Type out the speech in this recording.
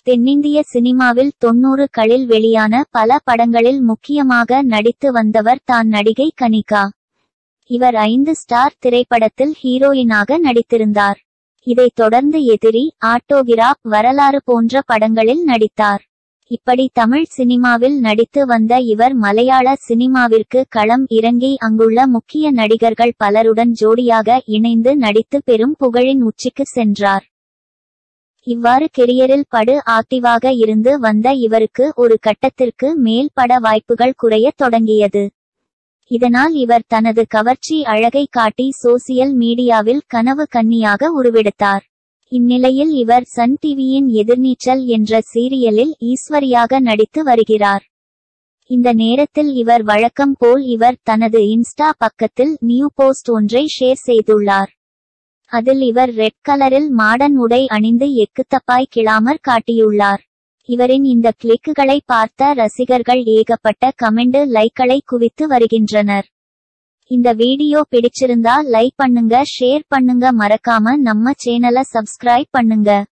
தென்னிந்திய சினிமாவில் தொன்னூறுகளில் வெளியான பல படங்களில் முக்கியமாக நடித்து வந்தவர் தான் நடிகை கனிகா இவர் ஐந்து ஸ்டார் திரைப்படத்தில் ஹீரோயினாக நடித்திருந்தார் இதைத் தொடர்ந்து எதிரி ஆட்டோகிராப் வரலாறு போன்ற படங்களில் நடித்தார் இப்படி தமிழ் சினிமாவில் நடித்து வந்த இவர் மலையாள சினிமாவிற்கு களம் இறங்கி அங்குள்ள முக்கிய நடிகர்கள் பலருடன் ஜோடியாக இணைந்து நடித்து பெரும் புகழின் உச்சிக்கு சென்றார் இவ்வாறு கெரியரில் படு ஆக்டிவாக இருந்து வந்த இவருக்கு ஒரு கட்டத்திற்கு மேல் பட வாய்ப்புகள் குறையத் தொடங்கியது இதனால் இவர் தனது கவர்ச்சி அழகை காட்டி சோசியல் மீடியாவில் கனவு கன்னியாக உருவெடுத்தார் இந்நிலையில் இவர் சன் டிவியின் எதிர்நீச்சல் என்ற சீரியலில் ஈஸ்வரியாக நடித்து வருகிறார் இந்த நேரத்தில் இவர் வழக்கம் போல் இவர் தனது இன்ஸ்டா பக்கத்தில் நியூ போஸ்ட் ஒன்றை ஷேர் செய்துள்ளார் அதில் இவர் ரெட் கலரில் மாடன் உடை அணிந்து எக்குத்தப்பாய் கிளாமர் காட்டியுள்ளார் இவரின் இந்த கிளிக்குகளை பார்த்த ரசிகர்கள் ஏகப்பட்ட கமெண்ட் லைக்களை குவித்து வருகின்றனர் இந்த வீடியோ பிடிச்சிருந்தா லைக் பண்ணுங்க ஷேர் பண்ணுங்க மறக்காம நம்ம சேனலை சப்ஸ்கிரைப் பண்ணுங்க